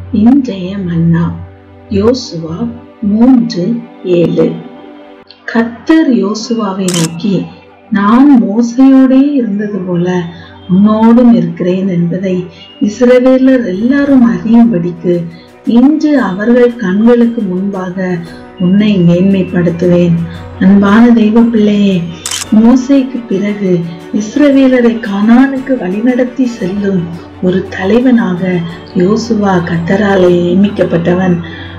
இன்றைய மன்னா யோசுவா மூன்று ஏழு கர்த்தர் யோசுவாவை நோக்கி நான் மோசையோடே இருந்தது போல உன்னோடும் இருக்கிறேன் என்பதை இஸ்ரவேலர் எல்லாரும் அறியும்படிக்கு இன்று அவர்கள் கண்களுக்கு முன்பாக உன்னை மேன்மைப்படுத்துவேன் அன்பான தெய்வ பிள்ளையே மோசைக்கு பிறகு இஸ்ரவேலரை கானானுக்கு வழிநடத்தி செல்லும் ஒரு தலைவனாக யோசுவா கத்தராலே நியமிக்கப்பட்டவன்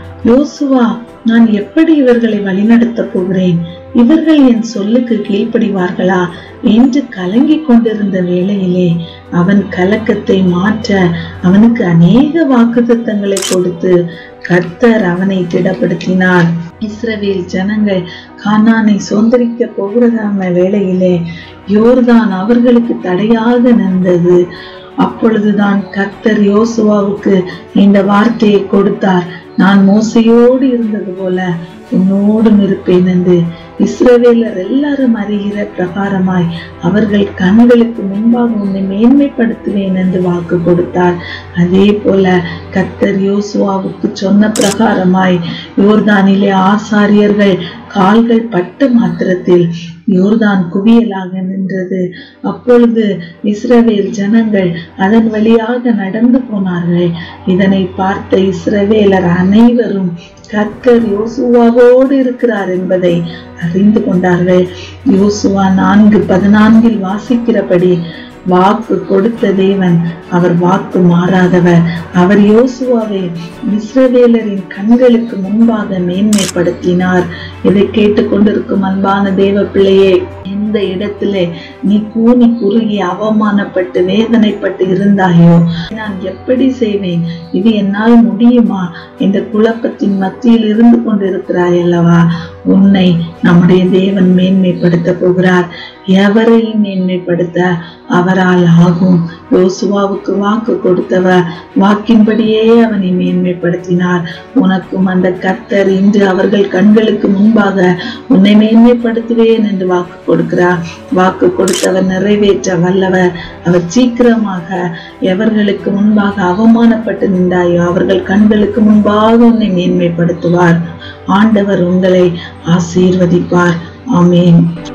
யோசுவா நான் எப்படி இவர்களை வழிநடத்தப் போகிறேன் இவர்கள் என் சொல்லுக்கு கீழ்ப்படிவார்களா என்று கலங்கிக் கொண்டிருந்த வேளையிலே அவன் கலக்கத்தை மாற்ற அவனுக்கு அநேக வாக்குத்தத்தங்களை கொடுத்து கர்த்தர் அவனை திடப்படுத்தினார் இஸ்ரவேல் ஜனங்கள் கானானை சுதந்திரிக்க போகிறதான வேளையிலே யோர்தான் அவர்களுக்கு தடையாக நின்றது அப்பொழுதுதான் கர்த்தர் யோசுவாவுக்கு இந்த வார்த்தையை கொடுத்தார் நான் மோசையோடு இருந்தது போல உன்னோடும் இருப்பேன் என்று இஸ்ரவேலர் எல்லாரும் அறிகிற பிரகாரமாய் அவர்கள் கண்களுக்கு முன்பாக உன்னை மேன்மைப்படுத்துவேன் என்று வாக்கு கொடுத்தார் அதே போல கர்த்தர் யோசுவாவுக்கு சொன்ன பிரகாரமாய் யோர்தானிலே ஆசாரியர்கள் கால்கள் பட்ட மாத்திரத்தில் யோர்தான் குவியலாக நின்றது அப்பொழுது இஸ்ரவேல் ஜனங்கள் அதன் வழியாக நடந்து போனார்கள் இதனை பார்த்த இஸ்ரவேலர் அனைவரும் கர்த்தர் யோசுவாவோடு இருக்கிறார் என்பதை அறிந்து கொண்டார்கள் யோசுவா நான்கு பதினான்கில் வாசிக்கிறபடி வாக்கு கொடுத்த தேவன் அவர் வாக்கு மாறாதவர் அவர் யோசுவாவை இஸ்ரவேலரின் கண்களுக்கு முன்பாக மேன்மைப்படுத்தினார் இதை கேட்டுக்கொண்டிருக்கும் அன்பான தேவ பிள்ளையே எந்த இடத்திலே நீ கூனி குறுகி அவமானப்பட்டு வேதனைப்பட்டு இருந்தாயோ நான் எப்படி செய்வேன் இது என்னால் முடியுமா இந்த குழப்பத்தின் மத்தியில் இருந்து கொண்டிருக்கிறாய் அல்லவா உன்னை நம்முடைய தேவன் மேன்மைப்படுத்த போகிறார் எவரை மேன்மைப்படுத்த அவரால் ஆகும் யோசுவாவுக்கு வாக்கு கொடுத்தவர் வாக்கின்படியே அவனை மேன்மைப்படுத்தினார் உனக்கும் அந்த கர்த்தர் இன்று அவர்கள் கண்களுக்கு முன்பாக உன்னை மேன்மைப்படுத்துவேன் என்று வாக்கு கொடுக்கிறார் வாக்கு கொடுத்தவர் நிறைவேற்ற வல்லவர் அவர் சீக்கிரமாக எவர்களுக்கு முன்பாக அவமானப்பட்டு நின்றாயோ அவர்கள் கண்களுக்கு முன்பாக உன்னை மேன்மைப்படுத்துவார் ஆண்டவர் உங்களை ஆசீர்வதிப்பார் ஆமேன்